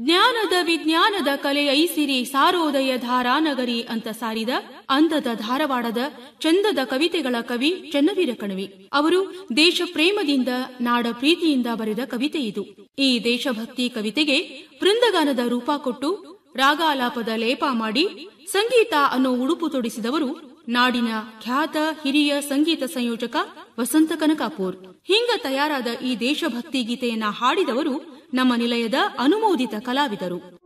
ಜ್ಞಾನದ ವಿಜ್ಞಾನದ ಕಲೆ ಐಸಿರಿ ಸಾರೋದಯ ಧಾರಾನಗರಿ ಅಂತ ಸಾರಿದ ಅಂದದ ಧಾರವಾಡದ ಚಂದದ ಕವಿತೆಗಳ ಕವಿ ಚನ್ನವೀರ ಕಣವಿ ಅವರು ದೇಶ ಪ್ರೇಮದಿಂದ ನಾಡ ಪ್ರೀತಿಯಿಂದ ಬರೆದ ಕವಿತೆ ಇದು ಈ ದೇಶಭಕ್ತಿ ಕವಿತೆಗೆ ಬೃಂದಗಾನದ ರೂಪ ಕೊಟ್ಟು ರಾಗಾಲಾಪದ ಲೇಪ ಮಾಡಿ ಸಂಗೀತ ಅನ್ನೋ ಉಡುಪು ತೊಡಿಸಿದವರು ನಾಡಿನ ಖ್ಯಾತ ಹಿರಿಯ ಸಂಗೀತ ಸಂಯೋಜಕ ವಸಂತ ಕನಕಾಪುರ್ ಹಿಂಗ ತಯಾರಾದ ಈ ದೇಶಭಕ್ತಿ ಗೀತೆಯನ್ನ ಹಾಡಿದವರು ನಮ್ಮ ನಿಲಯದ ಅನುಮೋದಿತ ಕಲಾವಿದರು